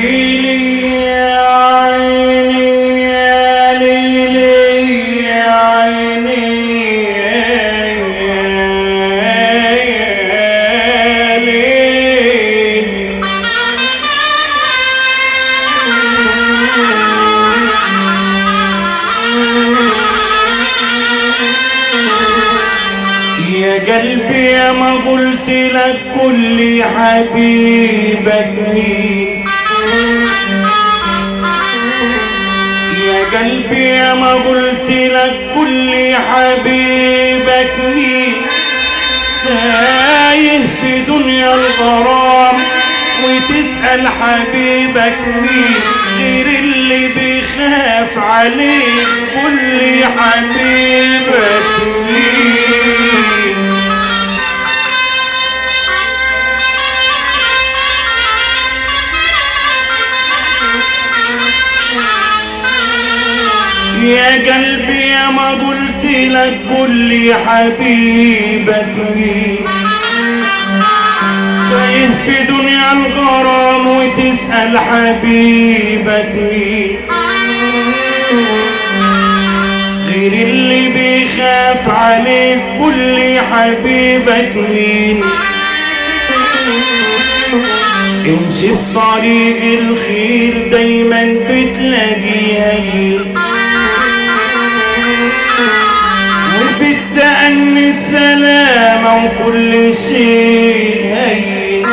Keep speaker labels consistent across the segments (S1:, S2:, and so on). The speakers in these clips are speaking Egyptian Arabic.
S1: ليلي يا عيني يا ليلي يا عيني يا ليلي يا قلبي يا ما قلت لك كل حبيبك مين يا قلبي يا ما قلت لك كل حبيبك مين تايه في دنيا الغرام وتسأل حبيبك مين غير اللي بيخاف عليك كل حبيبك مين يا قلبي يا ما قلت لك قل لي حبيبك مين تايه في دنيا الغرام وتسأل حبيبك مين غير اللي بيخاف عليك كل حبيبك مين امشي في طريق الخير دايما بتلاقيها هين وفي التأني السلامة وكل شيء هين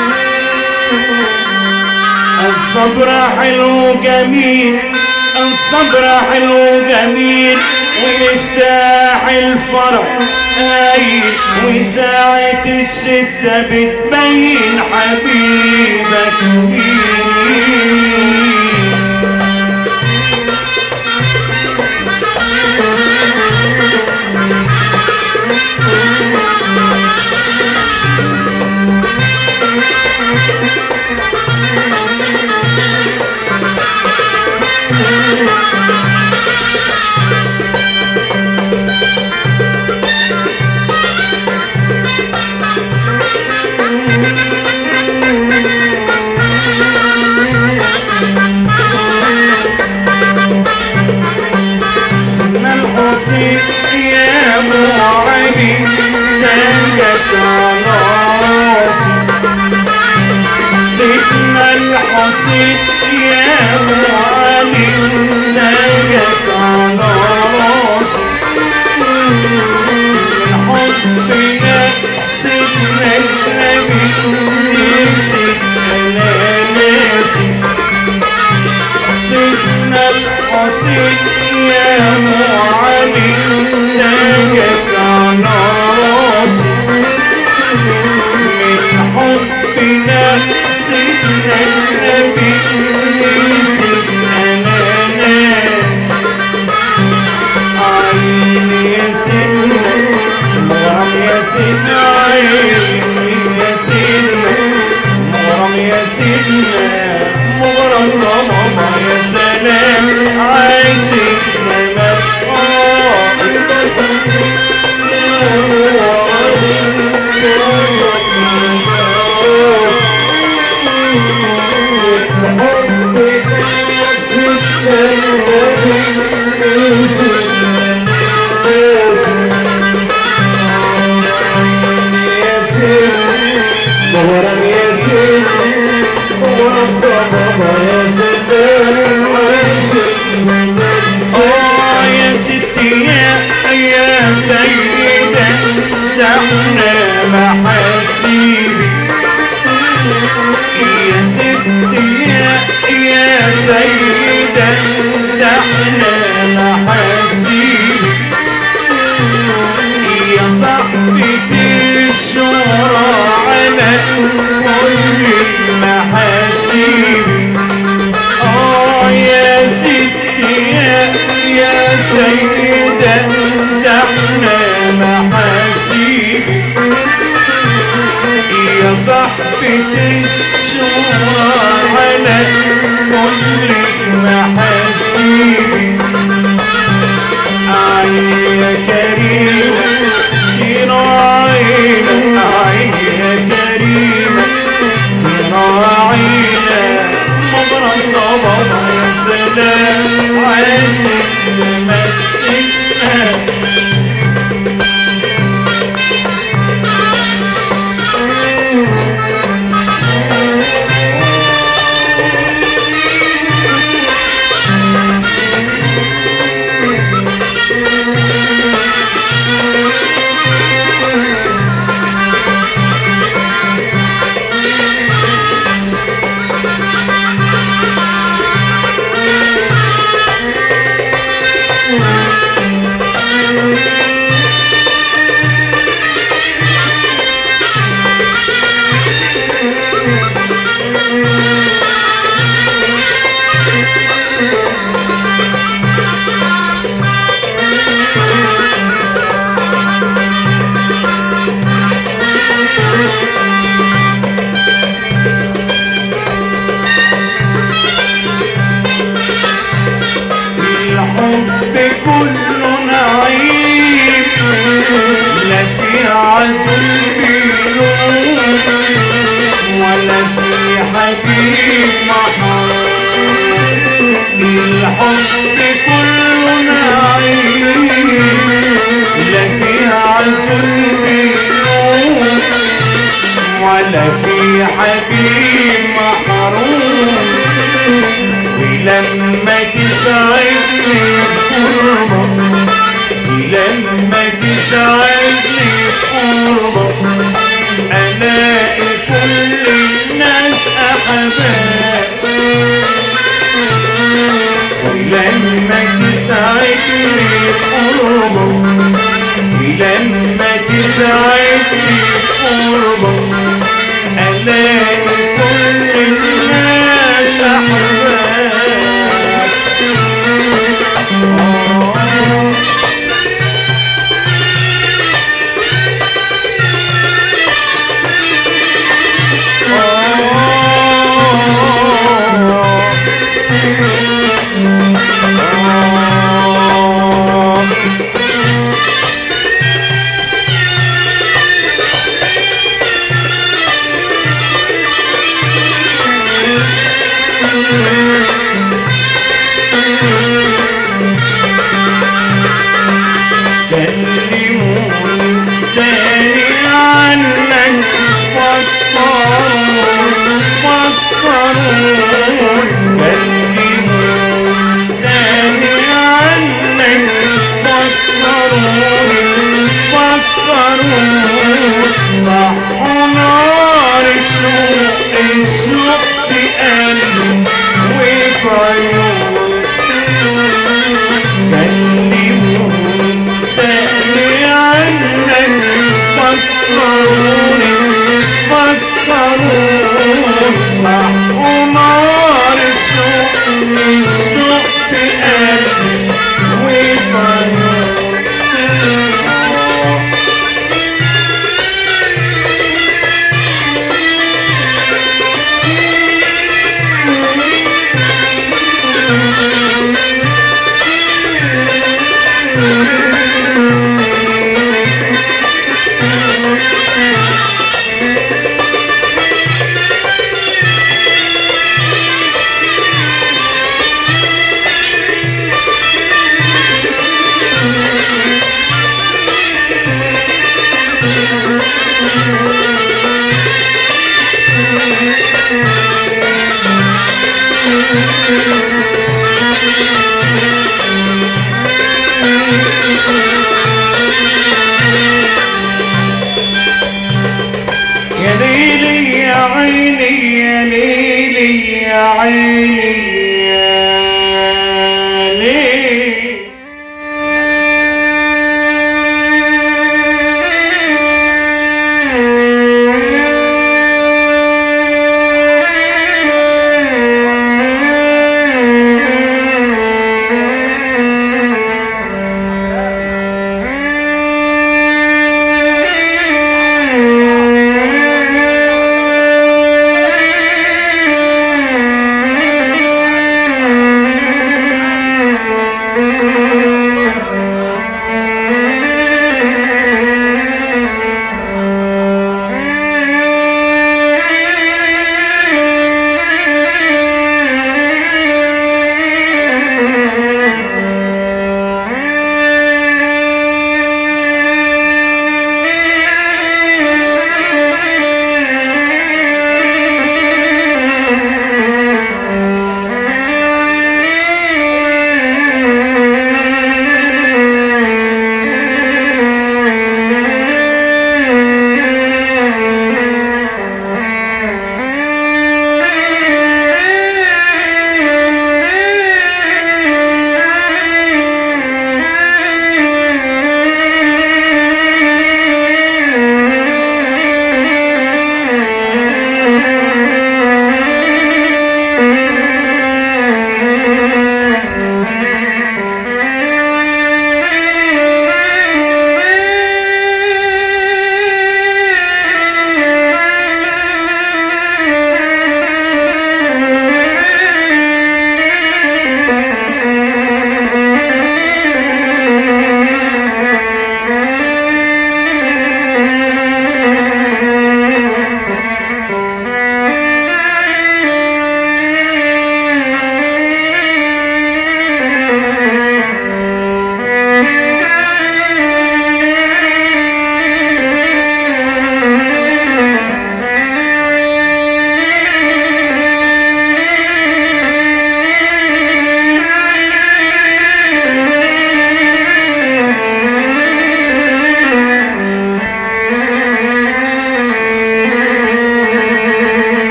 S1: الصبر حلو جميل الصبر حلو جميل ويفتح الفرح هاي وساعة الشدة بتبين حبيبك مين سيدنا الحسين يا ابو علي تلقت على راسي سيدنا الحسين يا ابو علي تلقت على راسي الحب يا سيدنا النبي سيدنا ناسي سيدنا الحسين يا ابو علي نجك على راسي من حبنا سيدنا النبي سيدنا ناس عيني يا سيدنا مرام يا سيدنا عيني يا سيدنا مرام يا سيدنا مغرم صمامة يا سلام عايشين دايما
S2: ظهرا يا سيدي وصفا يا سيدي
S1: آه يا ستي يا يا سيدة ده احنا محاسيبي يا ستي يا يا سيدة ده احنا محاسيبي يا صاحبتي الشورى على كل المحاسيب اه يا ستي يا يا سيدة ده احنا محاسيب يا صاحبتي الشورى على كل المحاسيب عين يا كريمة تراعينا عين يا كريمة تراعينا مبرم كله نعيم لا في عزل بيلوم ولا في حبيب محروم الحب كله نعيم لا في عزل بيلوم ولا في حبيب محروم ولما تسعدني بقربك لما تسعدني بقربك الاقي كل الناس احباب ولما تسعدني بقربك لما تسعدني بقربك الاقي كل الناس احباب كلموني تاني عنك فكرون فكرون كلموني تاني عنك فكرون فكرون صح نار السوق السوق في قلبي وفي عيوني كلموني تاني عنك فكروني فكروني صح ونار السوق السوق في قلبي وفي عيوني يا ليلي يا عيني يا ليلي يا عيني يا ليلي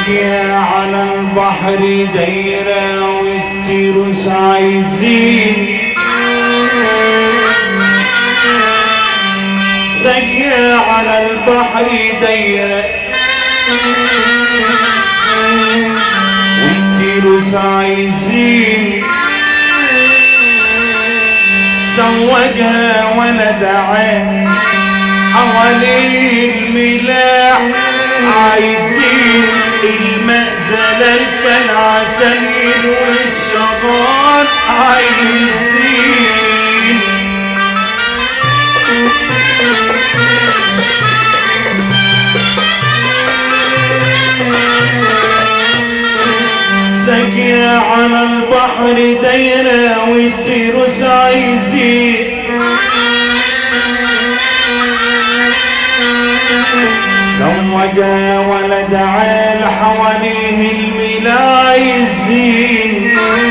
S1: ساقية على البحر دايرة والتروس عايزين ساقية على البحر دايرة والتروس عايزين زوجها ولد عام حوالين الملاح عايزين المأزلة العسلين والشجار عايزين ساقية على البحر دايرة والتروس عايزين زوجها ولد عال حواليه الملايزين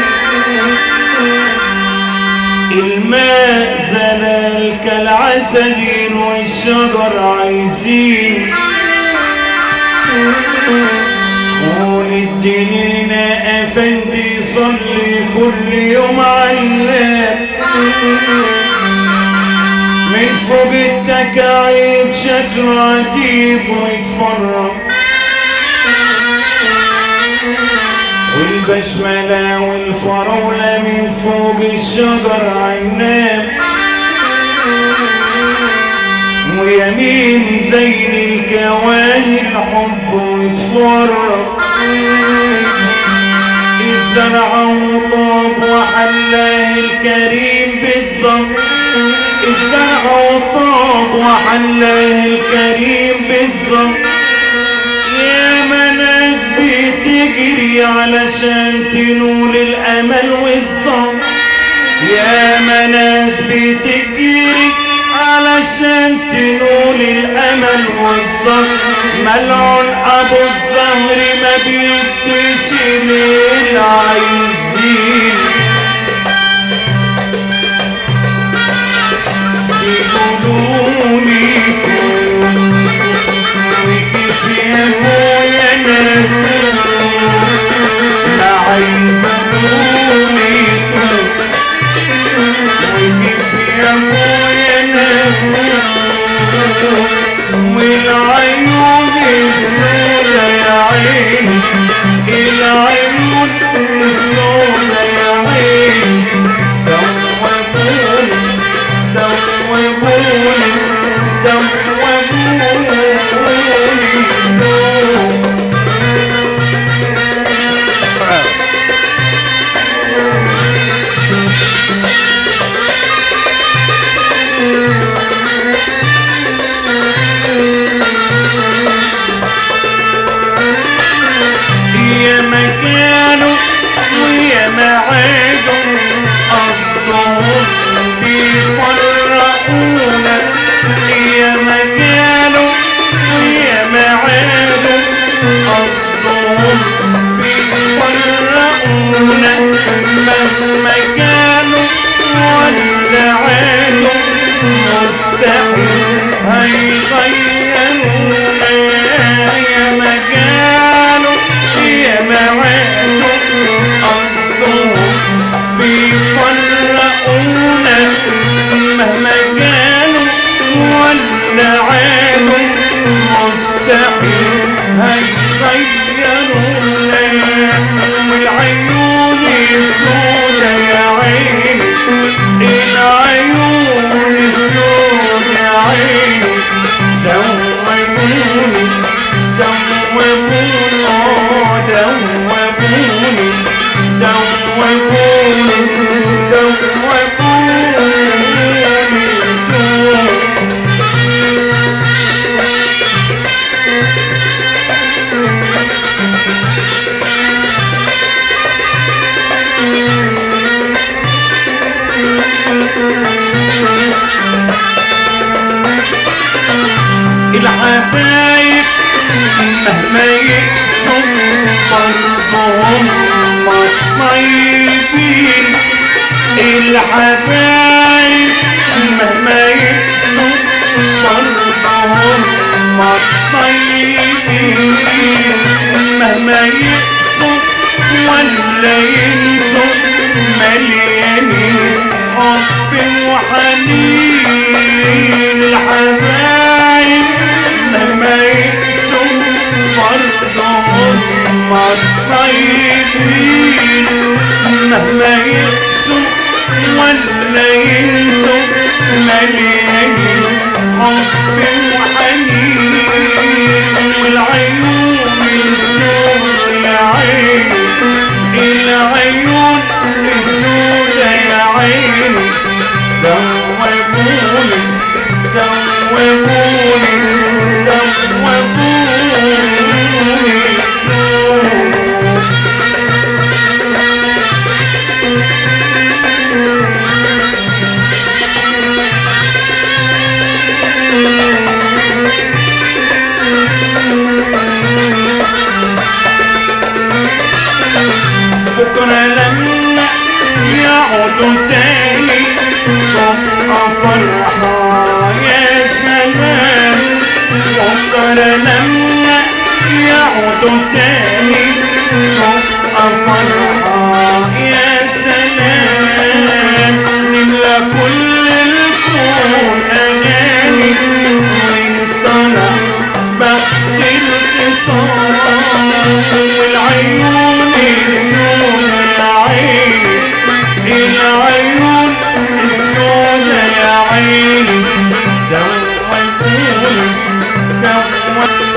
S1: الماء زلال كالعسل والشجر عايزين قول الدنين افندي صلي كل يوم علام من فوق التكاعيب شكل عجيب ويتفرج والبشملة والفراولة من فوق الشجر عنام ويمين زي الكواهي الحب ويتفرج الزرع وطاب وحلاه الكريم بالظبط الزرع وطاب وحلاه الكريم بالظبط يا مناس بتجري علشان تنول الامل والظن يا مناس بتجري علشان تنول الامل والظن ملعون ابو الزهر ما بيديش للعايزين يقولوا لي وكيف يا ابويا انا عيبوني وكيف يا ابويا انا والعيون السودة يا عيني العيون السودة يا عيني دوبوني دوبوني دوبوني يا مكانه ويا معاده قصدهم بيفرقونا يا مكانه ويا معاده قصدهم بيفرقونا مهما كانوا ولا عادوا مستحيل هيغيرونا يا مكانه يا معاده قصدهم بيفرقونا مهما كانوا ولا عادوا مستحيل هيغيرونا والعيون السودة يا عيني العيون السودة يا عيني دوبوني دوبوني آه دوبوني دوبوني دوبوني الحبايب مهما يقسم برضهم ما طيبين الحبايب مهما يقسم برضهم ما طيبين مهما يقصوا ولا ينسوا مليانين حب وحنين الحبايب مهما يقسوا برضه هم الطيبين مهما يقسوا ولا ينسوا مليانين حب وحنين والعيون السود يا عين العيون السود يا عين دوبوني دوبوني دوبوني بكرة لما يعودوا تاني تبقى فرحة يا سلام بكرة لما يعودوا تاني تبقى فرحة يا سلام نملى كل الكون أغاني ونصطنع بخت الخصام والعيون السود يا عين العيون السود يا عين دوبوني دوبوني